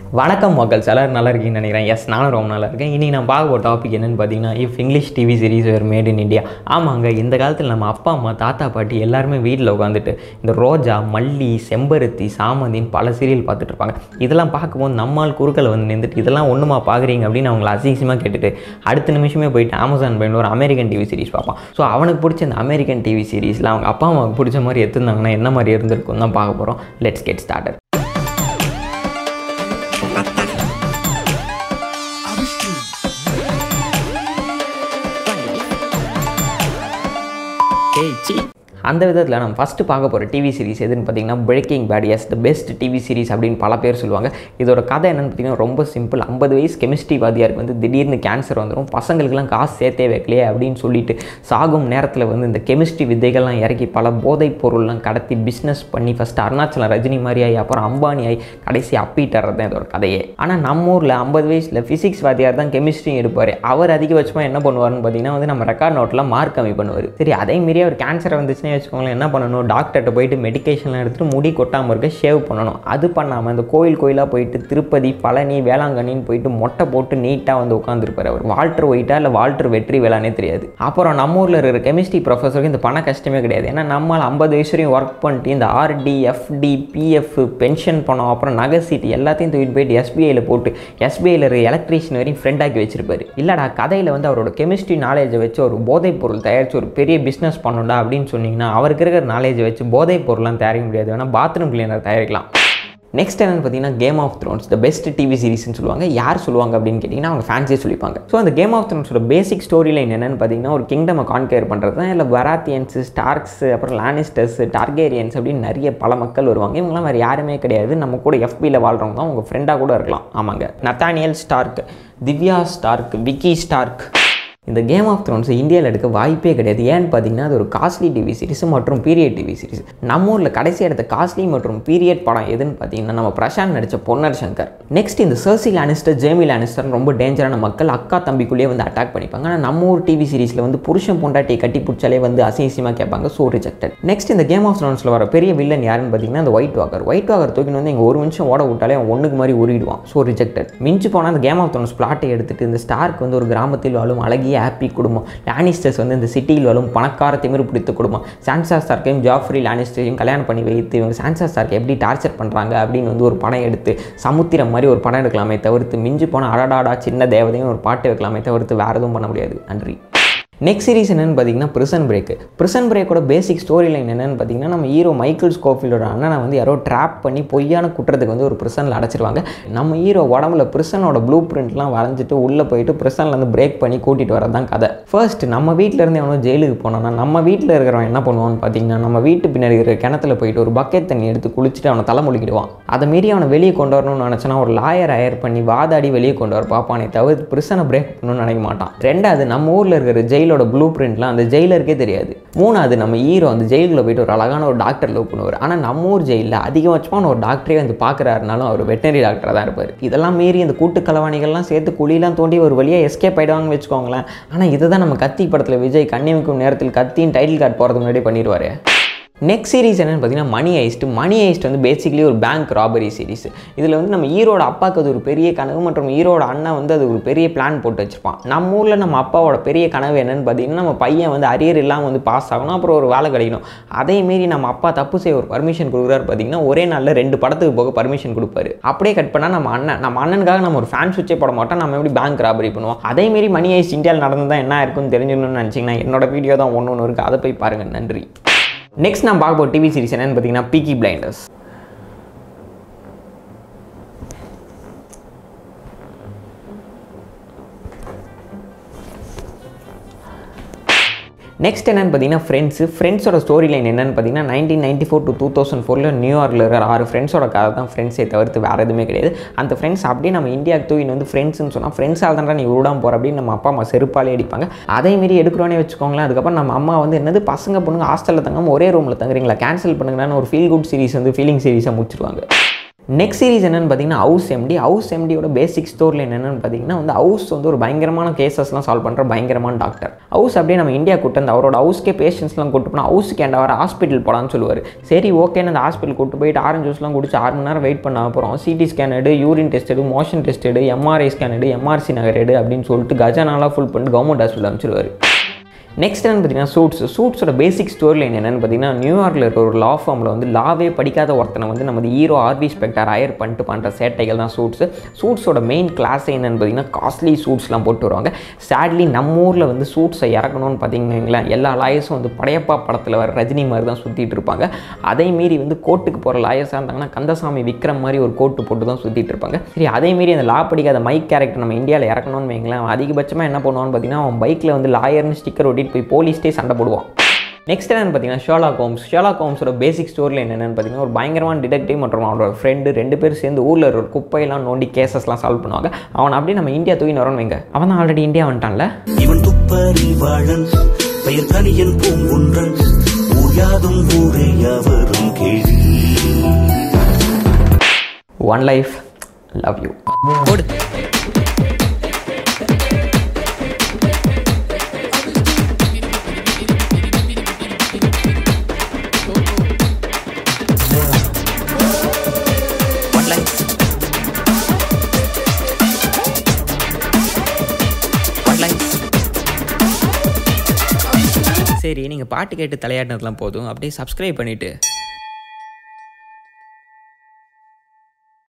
வணக்கம் மக்கள் எல்லாரும் நல்லா இருக்கீங்கன்னு நினைக்கிறேன் எஸ் நானும் ரொம்ப நல்லா இருக்கேன் இன்றைக்கி நான் பார்க்க போகிற டாபிக் என்னென்னு பார்த்தீங்கன்னா if English TV series were made in India ஆமாங்க இந்த காலத்தில் நம்ம அப்பா அம்மா தாத்தா பாட்டி எல்லாருமே வீட்டில் உட்காந்துட்டு இந்த ரோஜா மல்லி செம்பருத்தி சாமந்தின்னு பல சீரியல் பார்த்துட்டு இருப்பாங்க இதெல்லாம் பார்க்கும்போது நம்மால் குறுக்களை வந்து நின்றுட்டு இதெல்லாம் ஒன்றுமா பார்க்குறீங்க அப்படின்னு அவங்கள அசிங்கமாக கேட்டுட்டு அடுத்த நிமிஷமே போயிட்டு அமேசான் பையன் ஒரு அமெரிக்கன் டிவி சீரிஸ் பார்ப்பான் ஸோ அவனுக்கு பிடிச்ச இந்த அமெரிக்கன் டிவி சீரிஸில் அவங்க அப்பா அம்மாவுக்கு பிடிச்ச மாதிரி எடுத்திருந்தாங்கன்னா என்ன மாதிரி இருந்திருக்கும் தான் பார்க்க போகிறோம் லெட்ஸ் கெட் ஸ்டார்டட் அந்த விதத்தில் நம்ம ஃபஸ்ட்டு பார்க்க போகிற டிவி சீரிஸ் எதுன்னு பார்த்தீங்கன்னா Breaking Bad is the best TV series அப்படின்னு பல பேர் சொல்லுவாங்க இதோட கதை என்னென்னு பார்த்தீங்கன்னா ரொம்ப சிம்பிள் ஐம்பது வயசு கெமிஸ்ட்ரி வாதியாருக்கு வந்து திடீர்னு கேன்சர் வந்துடும் பசங்களுக்கெல்லாம் காசு சேர்த்தே வைக்கலையே அப்படின்னு சொல்லிட்டு சாகும் நேரத்தில் வந்து இந்த கெமிஸ்ட்ரி வித்தைகள்லாம் இறக்கி பல போதைப் பொருள்லாம் கடத்தி பிஸ்னஸ் பண்ணி ஃபஸ்ட்டு அருணாச்சலம் ரஜினி மாதிரி ஆகி அப்புறம் அம்பானி ஆகி கடைசி அப்பிட்டுறது தான் இதோட கதையே ஆனால் நம்ம ஊரில் ஐம்பது வயசில் ஃபிசிக்ஸ் வாதியார் தான் கெமிஸ்ட்ரி எடுப்பார் அவர் அதிகபட்சமாக என்ன பண்ணுவார்னு பார்த்தீங்கன்னா வந்து நம்ம ரெக்கார்ட் நோட்டில் மார்க் கம்மி பண்ணுவார் சரி அதே மாரி அவர் கேன்சர் வந்துச்சுன்னே வச்சுக்கோங்களேன் என்ன பண்ணணும் டாக்டர்கிட்ட போயிட்டு மெடிக்கேஷன்லாம் எடுத்துகிட்டு முடி கொட்டாமல் இருக்க ஷேவ் பண்ணணும் அது பண்ணாமல் இந்த கோயில் கோயிலாக போயிட்டு திருப்பதி பழனி வேளாங்கண்ணின்னு போயிட்டு மொட்டை போட்டு நீட்டாக வந்து உட்காந்துருப்பார் அவர் வால்டர் ஒயிட்டா இல்லை வால்டர் வெற்றி வேளானே தெரியாது அப்புறம் நம்ம ஊரில் இருக்கிற கெமிஸ்ட்ரி ப்ரொஃபஸருக்கு இந்த பண கஷ்டமே கிடையாது ஏன்னா நம்மளால் ஐம்பது வயசு வரையும் ஒர்க் பண்ணிட்டு இந்த ஆர்டி எஃப்டி பிஎஃப் பென்ஷன் பணம் அப்புறம் நகை சீட்டு எல்லாத்தையும் தூக்கிட்டு போயிட்டு எஸ்பிஐயில் போட்டு எஸ்பிஐயில் இருக்கிற எலக்ட்ரீஷியன் வரையும் ஃப்ரெண்டாக்கி வச்சிருப்பாரு இல்லைடா கதையில் வந்து அவரோட கெமிஸ்ட்ரி நாலேஜை வச்சு ஒரு போதைப் பொருள் தயாரித்து ஒரு பெரிய பிஸ்னஸ் பண்ணணும்டா அப்படின்னு சொன்னீங்கன்னா அவருக்கு இருக்கிற நாலேஜை வச்சு போதைப் பொருள்லாம் தயாரிக்க முடியாது வேணால் பாத்ரூம் கிளீனர் தயாரிக்கலாம் நெக்ஸ்ட் என்னன்னு பார்த்தீங்கன்னா Game of Thrones the best TV சீரிஸ்னு சொல்லுவாங்க யார் சொல்லுவாங்க அப்படின்னு கேட்டிங்கன்னா அவங்க ஃபேன்ஸே சொல்லிப்பாங்க ஸோ அந்த கேம் ஆஃப் த்ரோன்ஸோட பேசிக் ஸ்டோரி லைன் என்னன்னு பார்த்தீங்கன்னா ஒரு கிங்டமை கான்கேர் பண்ணுறது தான் இல்லை வராத்தியன்ஸ் ஸ்டார்க்ஸ் அப்புறம் லானிஸ்டர்ஸ் டார்கேரியன்ஸ் அப்படின்னு நிறைய பல மக்கள் வருவாங்க இவங்களாம் வேறு யாருமே கிடையாது நம்ம கூட எஃபியில் வாழ்கிறவங்க தான் உங்கள் ஃப்ரெண்டாக கூட இருக்கலாம் ஆமாங்க Nathaniel Stark Divya Stark Vicky Stark இந்த கேம் ஆஃப் த்ரோன்ஸ் இந்தியாவில் எடுக்க வாய்ப்பே கிடையாது ஏன்னு பார்த்தீங்கன்னா அது ஒரு காஸ்ட்லி டிவி சீரிஸ் மற்றும் பீரியட் டிவி சீரிஸ் நம்ம ஊரில் கடைசி எடுத்த காஸ்ட்லி மற்றும் பீரியட் படம் எதுன்னு பார்த்தீங்கன்னா நம்ம பிரசாந்த் நடித்த பொன்னர் சங்கர் நெக்ஸ்ட் இந்த சர்சி லானிஸ்டர் ஜேமி லானிஸ்டர் ரொம்ப டேஞ்சரான மக்கள் அக்கா தம்பிக்குள்ளேயே வந்து அட்டாக் பண்ணிப்பாங்க ஆனால் நம்ம ஊர் டிவி சீரிஸில் வந்து புருஷன் பொண்டாட்டியை கட்டி பிடிச்சாலே வந்து அசிங்கசியமாக கேட்பாங்க ஸோ ரிஜெக்டட் நெக்ஸ்ட் இந்த கேம் ஆஃப் த்ரோன்ஸில் வர பெரிய வில்லன் யாருன்னு பார்த்தீங்கன்னா அந்த ஒயிட் வாக்கர் ஒயிட் வாக்கர் தூக்கின்னு வந்து எங்கள் ஒரு நிமிஷம் ஓட விட்டாலே அவன் ஒன்றுக்கு மாதிரி உருவிடுவான் ஸோ ரிஜெக்டட் மிஞ்சி போனால் அந்த கேம் ஆஃப் த்ரோன்ஸ் பிளாட்டை எடுத்துட்டு இந்த ஸ்டார்க்கு வந்து ஒரு கிராமத்தில் வாழும் அழகிய ஹாப்பி குடும்பம் லானிஸ்டர்ஸ் வந்து இந்த சிட்டியில் வாழும் பணக்கார திமிரு பிடித்த குடும்பம் சான்சா ஸ்டார்க்கையும் ஜாஃப்ரி லானிஸ்டரையும் கல்யாணம் பண்ணி வைத்து இவங்க சான்சா ஸ்டார்க்கு எப்படி டார்ச்சர் பண்ணுறாங்க அப்படின்னு வந்து ஒரு படம் எடுத்து சமுத்திரம் மாதிரி ஒரு படம் எடுக்கலாமே தவிர்த்து மிஞ்சி போன அடடாடா சின்ன தேவதையும் ஒரு பாட்டு வைக்கலாமே தவிர்த்து வேறு எதுவும் பண்ண முடியாது நன்றி நெக்ஸ்ட் சீரிஸ் என்னென்னு பார்த்தீங்கன்னா ப்ரிசன் பிரேக் ப்ரிசன் பிரேக்கோட பேசிக் ஸ்டோரி லைன் என்னென்னு பார்த்தீங்கன்னா நம்ம ஹீரோ மைக்கேல் ஸ்கோஃபீல்டோட அண்ணனை வந்து யாரோ ட்ராப் பண்ணி பொய்யான குற்றத்துக்கு வந்து ஒரு ப்ரிசனில் அடைச்சிருவாங்க நம்ம ஹீரோ உடம்புல ப்ரிசனோட ப்ளூ பிரிண்ட்லாம் வரைஞ்சிட்டு உள்ளே போயிட்டு ப்ரிசனில் வந்து பிரேக் பண்ணி கூட்டிகிட்டு வரது தான் கதை ஃபர்ஸ்ட் நம்ம வீட்டில் இருந்து எவனோ ஜெயிலுக்கு போனோம்னா நம்ம வீட்டில் இருக்கிறவன் என்ன பண்ணுவான்னு பார்த்தீங்கன்னா நம்ம வீட்டு பின்னாடி இருக்கிற கிணத்துல போயிட்டு ஒரு பக்கெட் தண்ணி எடுத்து குளிச்சுட்டு அவனை தலை முழுக்கிடுவான் அதை மீறி அவனை வெளியே கொண்டு வரணும்னு நினச்சனா ஒரு லாயர் ஹயர் பண்ணி வாதாடி வெளியே கொண்டு வர பார்ப்பானே தவிர ப்ரிசனை பிரேக் பண்ணணும்னு நினைக்க மாட்டான் ரெண்டாவது நம்ம ஊரில் இருக்கிற ஜெயில் ஜெயிலோட ப்ளூ பிரிண்ட்லாம் அந்த ஜெயிலருக்கே தெரியாது மூணாவது நம்ம ஹீரோ அந்த ஜெயிலில் போயிட்டு ஒரு அழகான ஒரு டாக்டர் லவ் பண்ணுவார் ஆனால் நம்ம ஊர் ஜெயிலில் அதிகபட்சமான ஒரு டாக்டரே வந்து பார்க்குறாருனாலும் அவர் வெட்டினரி டாக்டராக தான் இருப்பார் இதெல்லாம் மீறி இந்த கூட்டு கலவாணிகள்லாம் சேர்த்து குழியெல்லாம் தோண்டி ஒரு வழியாக எஸ்கேப் ஆகிடுவாங்கன்னு வச்சுக்கோங்களேன் ஆனால் இதை தான் நம்ம கத்தி படத்தில் விஜய் கண்ணிமிக்கும் நேரத்தில் கத்தியின் டைட்டில் கார்டு போகிறதுக்கு முன்னாடி பண்ணிடுவார் நெக்ஸ்ட் சீரிஸ் என்னென்னு பார்த்தீங்கன்னா மணி ஐஸ்ட் மணி ஐஸ்ட் வந்து பேசிக்கலி ஒரு பேங்க் ராபரி சீரிஸ் இதில் வந்து நம்ம ஈரோட அப்பாவுக்கு அது ஒரு பெரிய கனவு மற்றும் ஈரோட அண்ணன் வந்து அது ஒரு பெரிய பிளான் போட்டு வச்சுருப்பான் நம்ம ஊரில் நம்ம அப்பாவோட பெரிய கனவு என்னென்னு பார்த்தீங்கன்னா நம்ம பையன் வந்து அரியர் இல்லாமல் வந்து பாஸ் ஆகணும் அப்புறம் ஒரு வேலை கிடைக்கணும் அதேமாரி நம்ம அப்பா தப்பு செய்ய ஒரு பர்மிஷன் கொடுக்குறாரு பார்த்தீங்கன்னா ஒரே நாளில் ரெண்டு படத்துக்கு போக பர்மிஷன் கொடுப்பாரு அப்படியே கட் பண்ணால் நம்ம அண்ணன் நம்ம அண்ணனுக்காக நம்ம ஒரு ஃபேன் சுவிட்சே போட மாட்டோம் நம்ம எப்படி பேங்க் ராபரி பண்ணுவோம் அதேமாரி மணி ஐஸ்ட் இந்தியாவில் நடந்து தான் என்ன இருக்குன்னு தெரிஞ்சுக்கணும்னு நினச்சிங்கன்னா என்னோட வீடியோ தான் ஒன்று ஒன்று இருக்குது அதை போய் பாருங்கள் நன்றி நெக்ஸ்ட் நான் பார்க்க போகிற டிவி சீரிஸ் என்னன்னு பார்த்தீங்கன்னா பீக்கி பிளைண்டர்ஸ் நெக்ஸ்ட் என்னென்னு பார்த்தீங்கன்னா ஃப்ரெண்ட்ஸு ஃப்ரெண்ட்ஸோட ஸ்டோரி லைன் என்னென்னு பார்த்தீங்கன்னா nineteen ninety four to two thousand ஃபோரில் நியூயார்க்கில் இருக்கிற ஆறு ஃப்ரெண்ட்ஸோட கதை தான் ஃப்ரெண்ட்ஸே தவிர்த்து வேறு எதுவுமே கிடையாது அந்த ஃப்ரெண்ட்ஸ் அப்படியே நம்ம இந்தியாவுக்கு தூக்கின்னு வந்து ஃப்ரெண்ட்ஸ்னு சொன்னால் ஃப்ரெண்ட்ஸால் தான்டா நீ விடாம போகிற அப்படின்னு நம்ம அப்பா அம்மா செருப்பாலே அடிப்பாங்க அதேமாரி எடுக்கிறோன்னே வச்சுக்கோங்களேன் அதுக்கப்புறம் நம்ம அம்மா வந்து என்னது பசங்க பொண்ணுங்க ஹாஸ்டலில் தங்காமல் ஒரே ரூமில் தங்குறீங்களா கேன்சல் பண்ணுங்கன்னு ஒரு ஃபீல் குட் சீரிஸ் வந்து ஃபீலிங் சீரிஸாக முடிச்சிருவாங்க நெக்ஸ்ட் சீரிஸ் என்னென்னு பார்த்தீங்கன்னா ஹவுஸ் எம்டி ஹவுஸ் எம்டியோட பேசிக் ஸ்டோரியில் என்னென்னு பார்த்தீங்கன்னா வந்து ஹவுஸ் வந்து ஒரு பயங்கரமான கேசஸ்லாம் சால்வ் பண்ணுற பயங்கரமான டாக்டர் ஹவுஸ் அப்படியே நம்ம இந்தியா கூட்டு வந்து அவரோட ஹவுஸ்க்கே பேஷண்ட்ஸ்லாம் கூட்டு போனால் ஹவுஸ்க்கு ஏண்டா வர ஹாஸ்பிட்டல் போகலான்னு சொல்லுவார் சரி ஓகேன்னு அந்த ஹாஸ்பிட்டல் கூட்டு போயிட்டு ஆரஞ்சு ஜூஸ்லாம் குடிச்சு ஆறு மணி நேரம் வெயிட் பண்ண அப்புறம் சிடி ஸ்கேன் எடு யூரின் டெஸ்ட் எடு மோஷன் டெஸ்ட் எடு எம்ஆர்ஐ ஸ்கேன் எடு எம்ஆர்சி நகர் எடு அப்படின்னு சொல்லிட்டு கஜானாலாம் ஃபுல் பண்ணிட்டு கவர்மெண்ட் ஹாஸ்பிட்டல் அனுப்பிச்சிருவாரு நெக்ஸ்ட் என்னன்னு பார்த்தீங்கன்னா சூட்ஸ் சூட்ஸோட பேசிக் ஸ்டோரி லைன் என்னென்னு பார்த்தீங்கன்னா நியூயார்க்கில் இருக்கிற ஒரு லா ஃபார்மில் வந்து லாவே படிக்காத ஒருத்தனை வந்து நம்ம ஹீரோ ஆர்வி ஸ்பெக்டர் ஹயர் பண்ணிட்டு பண்ணுற சேட்டைகள் தான் சூட்ஸ் சூட்ஸோட மெயின் கிளாஸ் என்னென்னு பார்த்தீங்கன்னா காஸ்ட்லி சூட்ஸ்லாம் போட்டு வருவாங்க சேட்லி நம்ம ஊரில் வந்து சூட்ஸை இறக்கணும்னு பார்த்தீங்கன்னா எல்லா லாயர்ஸும் வந்து படையப்பா படத்தில் வர ரஜினி மாதிரி தான் சுற்றிட்டு இருப்பாங்க அதே மீறி வந்து கோர்ட்டுக்கு போகிற லாயர்ஸாக இருந்தாங்கன்னா கந்தசாமி விக்ரம் மாதிரி ஒரு கோட்டு போட்டு தான் சுற்றிட்டு இருப்பாங்க சரி அதே மீறி அந்த லா படிக்காத மைக் கேரக்டர் நம்ம இந்தியாவில் இறக்கணும்னு வைங்களேன் அதிகபட்சமாக என்ன பண்ணுவான்னு பார்த்தீங்கன்னா அவன் பைக்கில் வந்து லாயர்னு ஸ்டிக்கர் ஒட்டிட்டு போய் போலீஸ்டே சண்டை போடுவான் நெக்ஸ்ட் என்னன்னு பார்த்தீங்கன்னா ஷோலாக் ஹோம்ஸ் ஷோலாக் ஹோம்ஸோட பேசிக் ஸ்டோரியில் என்னென்னு பார்த்தீங்கன்னா ஒரு பயங்கரமான டிடெக்டிவ் மற்றும் அவனோட ஃப்ரெண்டு ரெண்டு பேர் சேர்ந்து ஊரில் ஒரு குப்பையெல்லாம் நோண்டி கேசஸ்லாம் சால்வ் பண்ணுவாங்க அவன் அப்படியே நம்ம இந்தியா தூக்கி வரோன்னு வைங்க அவன் தான் ஆல்ரெடி இந்தியா வந்துட்டான்ல இவன் துப்பறிவாளன் பெயர் கனியன் பூங்குன்றன் ஊயாதும் ஊரே அவரும் கேள்வி one life love you One life. One life. சரி நீங்கள் பாட்டு கேட்டு தலையாடினதுலாம் போதும் அப்படியே சப்ஸ்கிரைப் பண்ணிவிட்டு